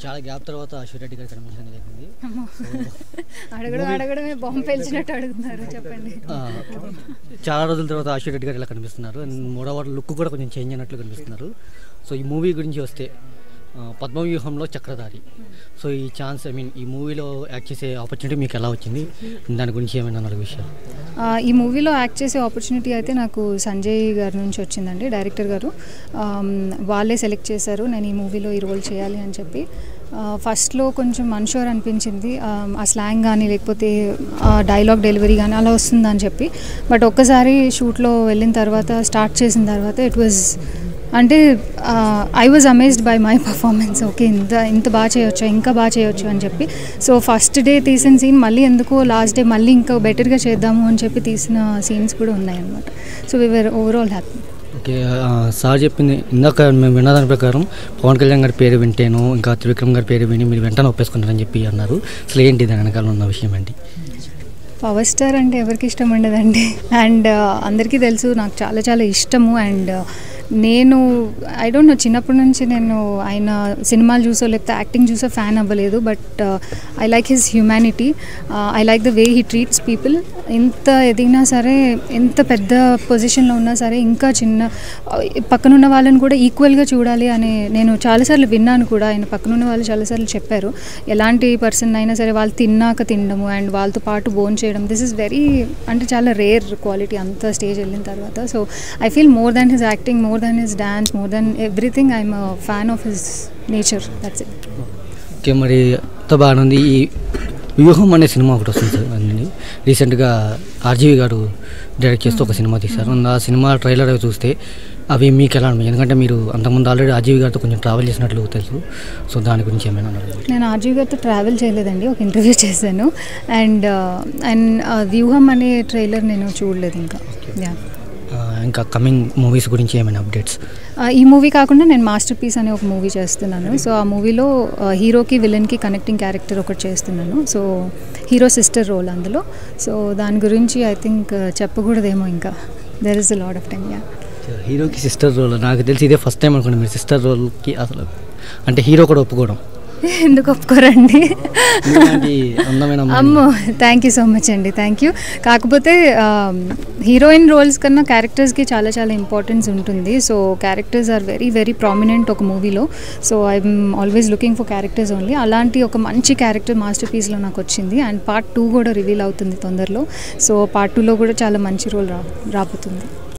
చాలా గ్యాప్ తర్వాత అశ్వర్ రెడ్డి గారు కనిపించడం జరిగింది అమ్మో. అడగడం అడగడమే బాంబు పేల్చినట్టు అడుగుతున్నారు చెప్పండి ఆ, చాలా రోజుల తర్వాత అశ్వర్ రెడ్డి గారు ఇలా కనిపిస్తున్నారు అండ్ మూడవ లుక్ కూడా కొంచెం చేంజ్ అయినట్లు కనిపిస్తున్నారు సో ఈ మూవీ గురించి వస్తే ఆ, పద్మవ్యూహంలో చక్రధారి సో ఈ ఛాన్స్ ఐ మీన్ ఈ మూవీలో యాక్ట్ చేసే ఆపర్చునిటీ మీకు ఎలా వచ్చింది దాని గురించి ఏమైనా నాలుగు విషయాలు ఆ, ఈ మూవీలో యాక్ట్ చేసే ఆపర్చునిటీ అయితే నాకు సంజయ్ గారి నుంచి వచ్చిందండి డైరెక్టర్ గారు ఆమ్, వాళ్ళే సెలెక్ట్ చేశారు నేను ఈ మూవీలో ఈ రోల్ చేయాలి అని చెప్పి ఆ, ఫస్ట్లో కొంచెం అన్షూర్ అనిపించింది ఆమ్, ఆ స్లాంగ్ కానీ లేకపోతే ఆ డైలాగ్ డెలివరీ కానీ అలా వస్తుందని చెప్పి బట్ ఒక్కసారి షూట్లో వెళ్ళిన తర్వాత స్టార్ట్ చేసిన తర్వాత ఇట్ వాజ్ అంటే I was amazed by my performance okay ఇంత ఇంత బాగా చేయొచ్చు ఇంకా బాగా చేయొచ్చు అని చెప్పి సో ఫస్ట్ డే తీసిన సీన్ మళ్ళీ ఎందుకో లాస్ట్ డే మళ్ళీ ఇంకా బెటర్గా చేద్దాము అని చెప్పి తీసిన సీన్స్ కూడా ఉన్నాయన్నమాట so we are overall happy okay ఆ, సార్ చెప్పింది ఇందాక మేము విన్న దాని ప్రకారం పవన్ కళ్యాణ్ గారి పేరు వింటేను ఇంకా త్రివిక్రమ్ గారి పేరు విని మీరు వెంటనే ఒప్పేసుకుంటారని చెప్పి అన్నారు అసలు ఏంటి దాని వెనకాల ఉన్న విషయం ఏంటి పవర్ స్టార్ అంటే ఎవరికి ఇష్టం ఉండదండి అండ్ అందరికీ తెలుసు నాకు చాలా చాలా ఇష్టము అండ్ నేను ఐ డోంట్ నో చిన్నప్పటి నుంచి నేను ఆయన సినిమాలు చూసో లేకపోతే యాక్టింగ్ చూసో ఫ్యాన్ అవ్వలేదు but I like his humanity I like the way he treats people ఎంత ఎదిగినా సరే ఎంత పెద్ద పొజిషన్లో ఉన్నా సరే ఇంకా చిన్న పక్కనున్న వాళ్ళని కూడా ఈక్వల్గా చూడాలి అని నేను చాలాసార్లు విన్నాను కూడా ఆయన పక్కనున్న వాళ్ళు చాలాసార్లు చెప్పారు ఎలాంటి పర్సన్ అయినా సరే వాళ్ళు తిన్నాక తినడము అండ్ వాళ్ళతో పాటు బోన్ చేయడం దిస్ ఇస్ వెరీ అంటే చాలా రేర్ క్వాలిటీ అంత స్టేజ్ వెళ్ళిన తర్వాత so I feel more than his acting more than his dance more than everything I'm fan of his nature that's it okay మరి అంత బాగుంది ఈ వ్యూహం అనే సినిమా ఒకటి వస్తుంది సార్ అండి రీసెంట్గా ఆర్జీవి గారు డైరెక్ట్ చేస్తూ ఒక సినిమా తీశారు అండ్ ఆ సినిమా ట్రైలర్ అవి చూస్తే అవి మీకు ఎలా అనిపించాయి ఎందుకంటే మీరు అంతకుముందు ఆల్రెడీ ఆర్జీవి గారితో కొంచెం ట్రావెల్ చేసినట్లు తెలుసు సో దాని గురించి ఏమైనా అన్నారు నేను ఆర్జీవి గారితో ట్రావెల్ చేయలేదండి ఒక ఇంటర్వ్యూ చేశాను అండ్ అండ్ వ్యూహం అనే ట్రైలర్ నేను చూడలేదు ఇంకా యా ఆ, ఇంకా కమింగ్ మూవీస్ గురించి ఏమైనా అప్డేట్స్ ఆ, ఈ మూవీ కాకుండా నేను మాస్టర్ పీస్ అనే ఒక మూవీ చేస్తున్నాను సో ఆ మూవీలో ఆ, హీరోకి విలన్కి కనెక్టింగ్ క్యారెక్టర్ ఒకటి చేస్తున్నాను సో హీరో సిస్టర్ రోల్ అందులో సో దాని గురించి ఐ థింక్ చెప్పకూడదేమో ఇంకా there is a lot of time yeah హీరోకి సిస్టర్ రోల్ నాకు తెలిసి ఇదే ఫస్ట్ టైం అనుకోండి మీరు సిస్టర్ రోల్కి అసలు అంటే హీరో కూడా ఒప్పుకోవడం ఎందుకు ఒప్పుకోరండి మీలాంటి అందమైన అమ్మాయిని- అమ్మో థ్యాంక్ యూ సో మచ్ అండి థ్యాంక్ యూ కాకపోతే హీరోయిన్ రోల్స్ కన్నా క్యారెక్టర్స్కి చాలా చాలా ఇంపార్టెన్స్ ఉంటుంది so characters are very very prominent ఒక మూవీలో so I'm always looking for characters only అలాంటి ఒక మంచి క్యారెక్టర్ మాస్టర్ పీస్లో నాకు వచ్చింది అండ్ పార్ట్ టూ కూడా రివీల్ అవుతుంది తొందరలో సో పార్ట్ టూలో కూడా చాలా మంచి రోల్ రా రాబోతుంది